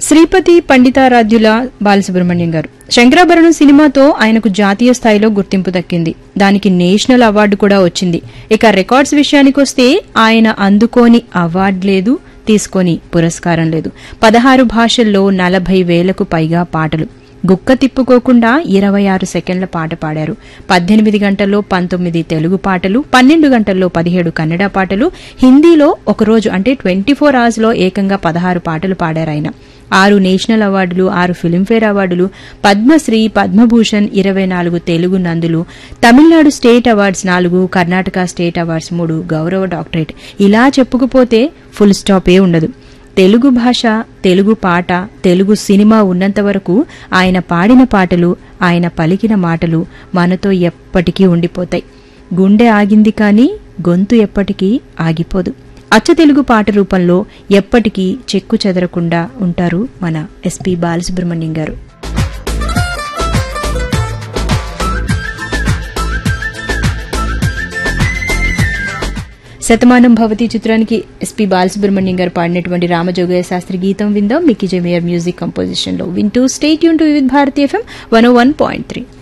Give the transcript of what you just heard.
శ్రీపతి పండితారాధ్యుల బాలసుబ్రహ్మణ్యం గారు శంకరాభరణం సినిమాతో ఆయనకు జాతీయ స్థాయిలో గుర్తింపు దక్కింది దానికి నేషనల్ అవార్డు కూడా వచ్చింది ఇక రికార్డ్స్ విషయానికి వస్తే ఆయన అందుకోని అవార్డు లేదు తీసుకొని పురస్కారం లేదు పదహారు భాషల్లో నలభై వేలకు పైగా పాటలు గుక్క తిప్పుకోకుండా ఇరవై ఆరు సెకండ్ల పాట పాడారు పద్దెనిమిది గంటల్లో పంతొమ్మిది తెలుగు పాటలు పన్నెండు గంటల్లో పదిహేడు కన్నడ పాటలు హిందీలో ఒకరోజు అంటే ట్వంటీ ఫోర్ అవర్స్లో ఏకంగా పదహారు పాటలు పాడారు ఆయన ఆరు నేషనల్ అవార్డులు ఆరు ఫిలింఫేర్ అవార్డులు పద్మశ్రీ పద్మభూషణ్ ఇరవై నాలుగు తెలుగు నందులు తమిళనాడు స్టేట్ అవార్డ్స్ నాలుగు కర్ణాటక స్టేట్ అవార్డ్స్ మూడు గౌరవ డాక్టరేట్ ఇలా చెప్పుకుపోతే ఫుల్ స్టాపే ఉండదు తెలుగు భాష తెలుగు పాట తెలుగు సినిమా ఉన్నంత వరకు ఆయన పాడిన పాటలు ఆయన పలికిన మాటలు మనతో ఎప్పటికీ ఉండిపోతాయి గుండె ఆగింది కానీ గొంతు ఎప్పటికీ ఆగిపోదు అచ్చ తెలుగు పాట రూపంలో ఎప్పటికీ చెక్కు చెదరకుండా ఉంటారు మన ఎస్పి బాలసుబ్రహ్మణ్యం గారు శతమానం భవతి చిత్రానికి ఎస్పి బాలసుబ్రహ్మణ్యం గారు పాడినటువంటి రామజోగయ్య శాస్త్రి గీతం విందాం మిక్కీ జమేయర్ మ్యూజిక్ కంపోజిషన్ లో వింటూ స్టేట్ యూన్ to with Bharati FM one one point three